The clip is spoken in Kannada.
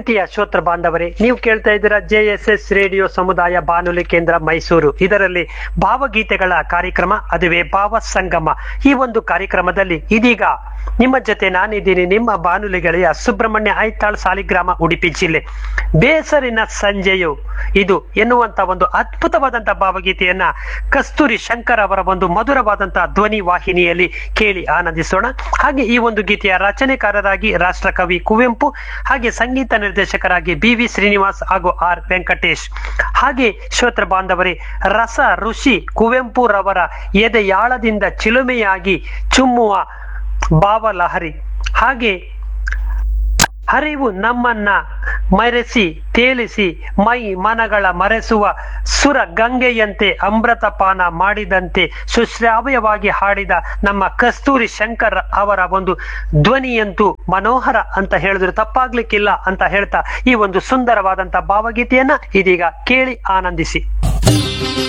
ಪ್ರೀತಿಯ ಶ್ರೋತ್ರ ಬಾಂಧವರೇ ನೀವು ಕೇಳ್ತಾ ಇದ್ದೀರಾ ಜೆ ಎಸ್ ಎಸ್ ರೇಡಿಯೋ ಸಮುದಾಯ ಬಾನುಲಿ ಕೇಂದ್ರ ಮೈಸೂರು ಇದರಲ್ಲಿ ಭಾವಗೀತೆಗಳ ಕಾರ್ಯಕ್ರಮ ಅದುವೇ ಭಾವ ಸಂಗಮ ಈ ಒಂದು ಕಾರ್ಯಕ್ರಮದಲ್ಲಿ ಇದೀಗ ನಿಮ್ಮ ಜೊತೆ ನಾನಿದ್ದೀನಿ ನಿಮ್ಮ ಬಾನುಲಿ ಗೆಳೆಯ ಸುಬ್ರಹ್ಮಣ್ಯ ಐತಾಳ್ ಸಾಲಿಗ್ರಾಮ ಉಡುಪಿ ಜಿಲ್ಲೆ ಬೇಸರಿನ ಸಂಜೆಯು ಇದು ಎನ್ನುವಂತ ಒಂದು ಅದ್ಭುತವಾದಂತ ಭಾವಗೀತೆಯನ್ನ ಕಸ್ತೂರಿ ಶಂಕರ್ ಅವರ ಒಂದು ಮಧುರವಾದಂತಹ ಧ್ವನಿ ವಾಹಿನಿಯಲ್ಲಿ ಕೇಳಿ ಆನಂದಿಸೋಣ ಹಾಗೆ ಈ ಒಂದು ಗೀತೆಯ ರಚನೆಕಾರರಾಗಿ ರಾಷ್ಟ್ರಕವಿ ಕುವೆಂಪು ಹಾಗೆ ಸಂಗೀತ ನಿರ್ದೇಶಕರಾಗಿ ಬಿ ವಿ ಶ್ರೀನಿವಾಸ್ ಹಾಗೂ ಆರ್ ವೆಂಕಟೇಶ್ ಹಾಗೆ ಶ್ರೋತ್ರ ಬಾಂಧವರೇ ರಸ ಋಷಿ ಕುವೆಂಪು ರವರ ಎದೆಯಾಳದಿಂದ ಚಿಲುಮೆಯಾಗಿ ಚುಮ್ಮುವ ಭಾವಲಹರಿ ಹಾಗೆ ಹರಿವು ನಮ್ಮನ್ನ ಮರೆಸಿ ತೇಲಿಸಿ ಮೈ ಮನಗಳ ಮರೆಸುವ ಸುರ ಗಂಗೆಯಂತೆ ಅಮೃತಪಾನ ಮಾಡಿದಂತೆ ಸುಶ್ರಾವ್ಯವಾಗಿ ಹಾಡಿದ ನಮ್ಮ ಕಸ್ತೂರಿ ಶಂಕರ್ ಅವರ ಒಂದು ಧ್ವನಿಯಂತೂ ಮನೋಹರ ಅಂತ ಹೇಳಿದ್ರೆ ತಪ್ಪಾಗ್ಲಿಕ್ಕಿಲ್ಲ ಅಂತ ಹೇಳ್ತಾ ಈ ಒಂದು ಸುಂದರವಾದಂತ ಭಾವಗೀತೆಯನ್ನ ಇದೀಗ ಕೇಳಿ ಆನಂದಿಸಿ